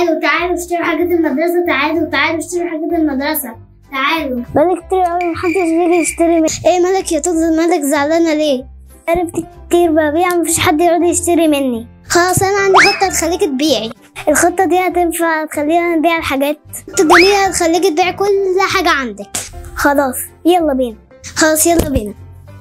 تعالوا تعالوا اشتروا حاجات المدرسة تعالوا تعالوا اشتروا حاجات المدرسة تعالوا بقالي كتير قوي محدش بيجي يشتري مني ايه مالك يا توت مالك زعلانة ليه؟ عرفت كتير ببيع مفيش حد يرضى يشتري مني خلاص انا عندي خطة تخليك تبيعي الخطة دي هتنفع تخلينا نبيع الحاجات الخطة دي هتخليك تبيع كل حاجة عندك خلاص يلا بينا خلاص يلا بينا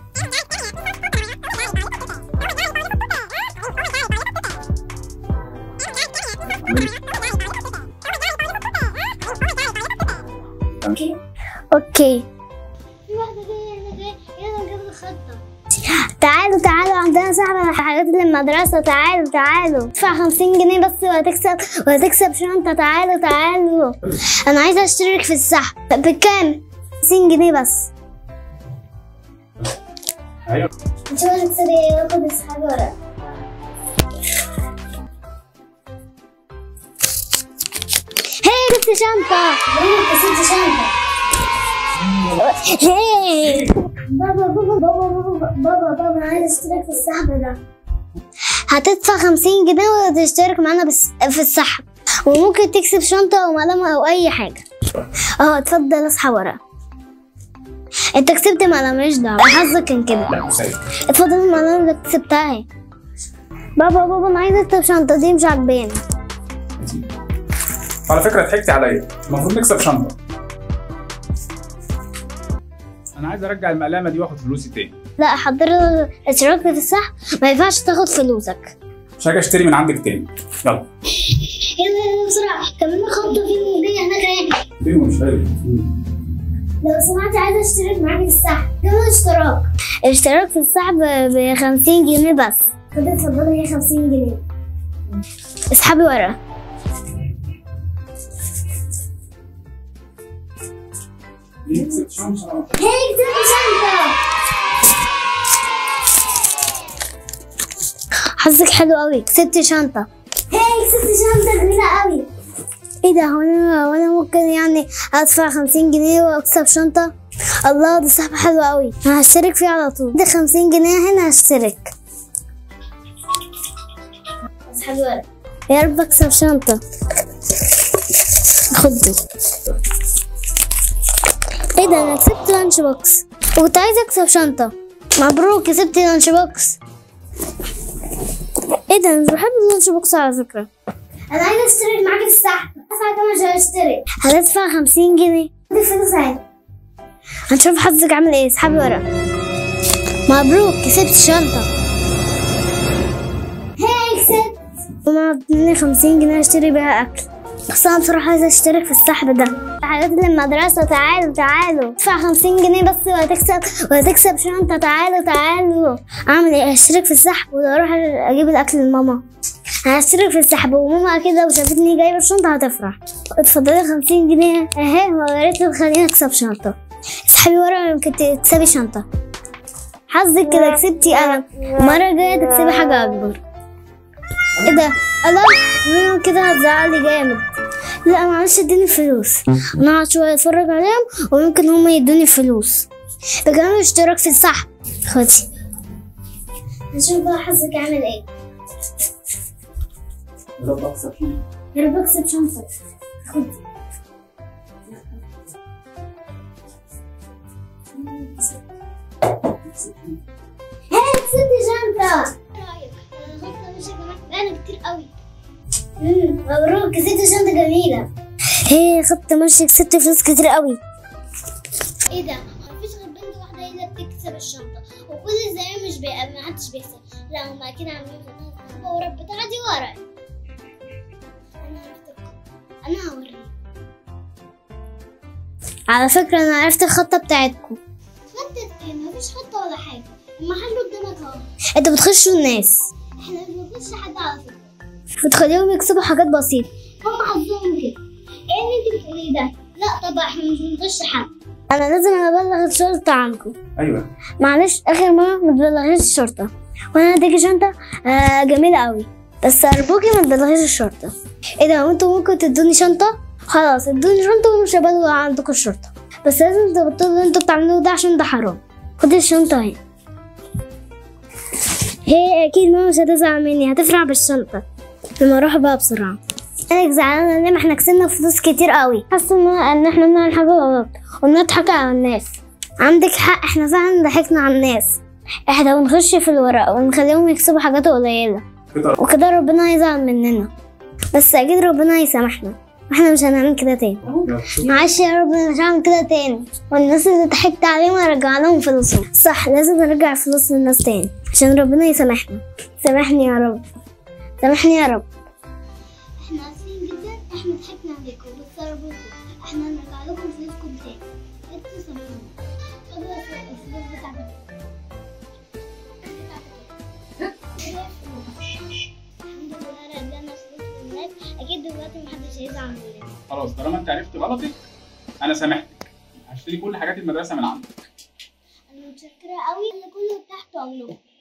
اوكي اوكي في واحدة جاية هنا جاية يلا نجيب الخطة تعالوا تعالوا عندنا سحب حاجات للمدرسة تعالوا تعالوا ادفع خمسين جنيه بس وهتكسب وهتكسب شنطة تعالوا تعالوا أنا عايزة أشترك في السحب بكام؟ خمسين جنيه بس ايوه نشوف هتكسب ايه واخد السحب ورق هي جبت شنطة كسبت شنطة هي بابا بابا بابا بابا بابا بابا أنا عايز اشترك في السحب ده هتدفع خمسين جنيه وتشترك معانا بس في السحب وممكن تكسب شنطة أو مقلمة أو أي حاجة اه اتفضل اصحى ورا انت كسبت مقلمة ماليش دعوة حظك كان كده لا مش سيء اتفضل المقلمة اللي كسبتها اهي بابا بابا انا عايز اكتب شنطة دي مش عاجباني على فكره ضحكتي عليا المفروض نكسب شنطه انا عايز ارجع المقلمه دي واخد فلوسي تاني لا حضرتك اشتركت في السحب ما ينفعش تاخد فلوسك مش هاجي اشتري من عندك تاني يلا يلا يلا بسرعة كمان خطة في مدية هناك اهي فين مش شايف لو سمحت عايزة اشترك معاك في السحب كم اشتراك؟ الاشتراك في السحب ب 50 جنيه بس كده اتفضلي هي 50 جنيه اسحبي ورا دي كسبت شنطه هي كسبت شنطة حظك حلو قوي كسبت شنطة هي كسبت شنطة جميلة قوي ايه ده هو انا هو انا ممكن يعني ادفع خمسين جنيه واكسب شنطة الله ده سحب حلو قوي انا هشترك فيه على طول ده خمسين جنيه هنا هشترك اسحب ورق يا رب اكسب شنطة خد دي ايه ده انا كسبت لانش بوكس وكنت عايزة اكسب شنطة مبروك كسبت لانش بوكس ايه ده انا مش بحب اللانش بوكس على فكرة انا عايزة اشترك معاك في السحب ادفع كام عشان اشترك هتدفع خمسين جنيه دي فلوس اهي هنشوف حظك عامل ايه اسحبي ورق مبروك كسبت شنطة هي كسبت وما ادوني خمسين جنيه اشتري بيها اكل بس انا بصراحة عايزة اشترك في السحب ده حاجات للمدرسة تعالوا تعالوا ادفع خمسين جنيه بس وهتكسب وهتكسب شنطة تعالوا تعالوا اعمل ايه اشترك في السحب ولا اروح اجيب الاكل لماما هشترك في السحب وماما اكيد لو شافتني جايبة الشنطة هتفرح اتفضلي خمسين جنيه اهي ويا ريت تخليني اكسب شنطة اسحبي ورا يمكن تكسبي شنطة حظك كده كسبتي انا المرة الجاية تكسبي حاجة اكبر ايه ده الله ماما كده هتزعلي جامد لا معلش اديني فلوس انا هقعد شوية اتفرج عليهم وممكن هما يدوني فلوس بكمان اشتراك في السحب خدي نشوف بقى حظك عامل ايه يا رب اكسب شنطة خد هاي كسبت شنطة رايك الخطة مش معانا كتير قوي مبروك كسبت شنطة جميلة هي خطة ماشية كسبت فلوس كتير قوي ايه ده مفيش غير بنت واحدة هي اللي بتكسب الشنطة وكل الزمايل مش بي... ما حدش بيكسب لا هما اكيد عاملين خطة ورا بتاعتي دي ورا انا عرفت الخطة انا هوريك على فكرة انا عرفت الخطة بتاعتكم خطة ايه مفيش خطة ولا حاجة المحل قدامك اهو انتوا بتخشوا الناس احنا مش بنخش حد على فكرة بتخليهم يكسبوا حاجات بسيطة هم حظهم كده ايه اللي انت بتقوليه ده؟ لا طبعا احنا مش بنخش حد انا لازم ابلغ الشرطة عنكم ايوه معلش اخر مرة ما تبلغيش الشرطة وانا هديكي شنطة آه جميلة قوي بس ارجوكي ما تبلغيش الشرطة ايه ده وانتوا ممكن تدوني شنطة خلاص ادوني شنطة ومش هبلغ عندكم الشرطة بس لازم تبطلوا اللي انتوا بتعملوه ده عشان ده حرام خدي الشنطة اهي هي اكيد ماما مش هتزعل مني هتفرح بالشنطة لما اروح بقى بسرعة انا زعلانه ليه ما احنا كسبنا فلوس كتير قوي حاسه ان ان احنا بنعمل حاجه غلط ونضحك على الناس عندك حق احنا فعلا ضحكنا على الناس احنا بنخش في الورق ونخليهم يكسبوا حاجات قليله كده وكده ربنا هيزعل مننا بس اكيد ربنا هيسامحنا واحنا مش هنعمل كده تاني يلا شوف معلش يا رب مش هعمل كده تاني والناس اللي ضحكت عليهم ارجع لهم فلوسهم صح لازم نرجع فلوس للناس تاني عشان ربنا يسامحنا سامحني يا رب سامحني يا رب احنا اسفين جدا احنا ضحكنا عليكم وبتصرفوكم احنا هنرجع لكم فلوسكم تاني انتوا سامحونا خدوا الفلوس بتاعتكم الحمد لله رجعنا فلوس للناس اكيد دلوقتي محدش هيزعل مننا خلاص طالما انت عرفت غلطك انا سامحتك هشتري كل حاجات المدرسه من عندك انا متشكره قوي اللي كله تحت امركم